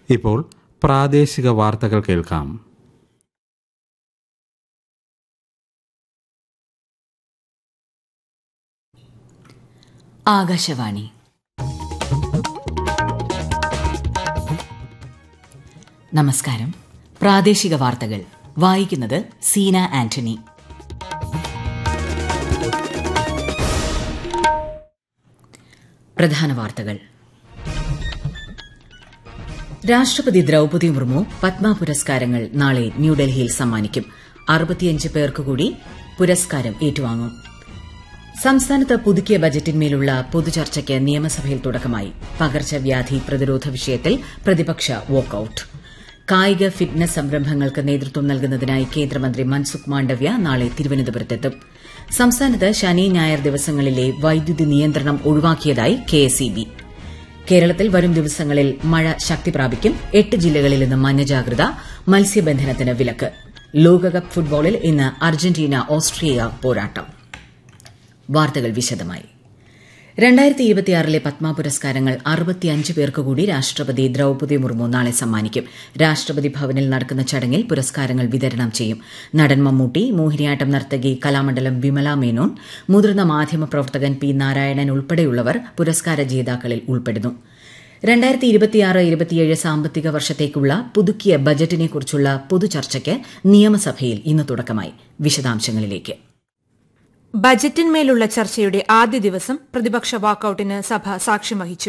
ഇപ്പോൾ പ്രാദേശിക വാർത്തകൾ കേൾക്കാം ആകാശവാണി നമസ്കാരം പ്രാദേശിക വാർത്തകൾ വായിക്കുന്നത് സീന ആന്റണി പ്രധാന വാർത്തകൾ രാഷ്ട്രപതി ദ്രൌപതി മുർമു പത്മ പുരസ്കാരങ്ങൾ നാളെ ന്യൂഡൽഹിയിൽ സമ്മാനിക്കും അറുപത്തിയഞ്ച് പേർക്ക് കൂടി പുരസ്കാരം ഏറ്റുവാങ്ങും സംസ്ഥാനത്ത് പുതുക്കിയ ബജറ്റിന്മേലുള്ള പൊതുചർച്ചയ്ക്ക് നിയമസഭയിൽ തുടക്കമായി പകർച്ചവ്യാധി പ്രതിരോധ വിഷയത്തിൽ പ്രതിപക്ഷ വാക്കൌട്ട് കായിക ഫിറ്റ്നസ് സംരംഭങ്ങൾക്ക് നേതൃത്വം നൽകുന്നതിനായി കേന്ദ്രമന്ത്രി മൻസുഖ് മാണ്ഡവ്യ നാളെ തിരുവനന്തപുരത്തെത്തും സംസ്ഥാനത്ത് ശനി ഞായർ ദിവസങ്ങളിലെ വൈദ്യുതി നിയന്ത്രണം ഒഴിവാക്കിയതായി കെഎസ്ഇബി കേരളത്തിൽ വരും ദിവസങ്ങളിൽ മഴ ശക്തി പ്രാപിക്കും എട്ട് ജില്ലകളിൽ ഇന്ന് മഞ്ഞജാഗ്രത മത്സ്യബന്ധനത്തിന് വിലക്ക് ലോകകപ്പ് ഫുട്ബോളിൽ ഇന്ന് അർജന്റീന ഓസ്ട്രിയ പോരാട്ടം വാർത്തകൾ വിശദമായി രണ്ടായിരത്തി ഇരുപത്തിയാറിലെ പത്മ പുരസ്കാരങ്ങൾ അറുപത്തിയഞ്ച് പേർക്ക് കൂടി രാഷ്ട്രപതി ദ്രൌപതി മുർമു നാളെ സമ്മാനിക്കും രാഷ്ട്രപതി ഭവനിൽ നടക്കുന്ന ചടങ്ങിൽ പുരസ്കാരങ്ങൾ വിതരണം ചെയ്യും നടൻ മമ്മൂട്ടി മോഹിനിയാട്ടം നർത്തകി കലാമണ്ഡലം വിമല മേനോൻ മുതിർന്ന മാധ്യമ പ്രവർത്തകൻ പി നാരായണൻ ഉൾപ്പെടെയുള്ളവർ പുരസ്കാര ജേതാക്കളിൽ ഉൾപ്പെടുന്നു രണ്ടായിരത്തി ഇരുപത്തിയാറ് ഇരുപത്തിയേഴ് സാമ്പത്തിക വർഷത്തേക്കുള്ള പുതുക്കിയ ബജറ്റിനെക്കുറിച്ചുള്ള പൊതുചർച്ചയ്ക്ക് നിയമസഭയിൽ ഇന്ന് തുടക്കമായി വിശദാംശങ്ങളിലേക്ക് ബജറ്റിന്മേലുള്ള ചർച്ചയുടെ ആദ്യ ദിവസം പ്രതിപക്ഷ വാക്കൌട്ടിന് സഭ സാക്ഷ്യം വഹിച്ചു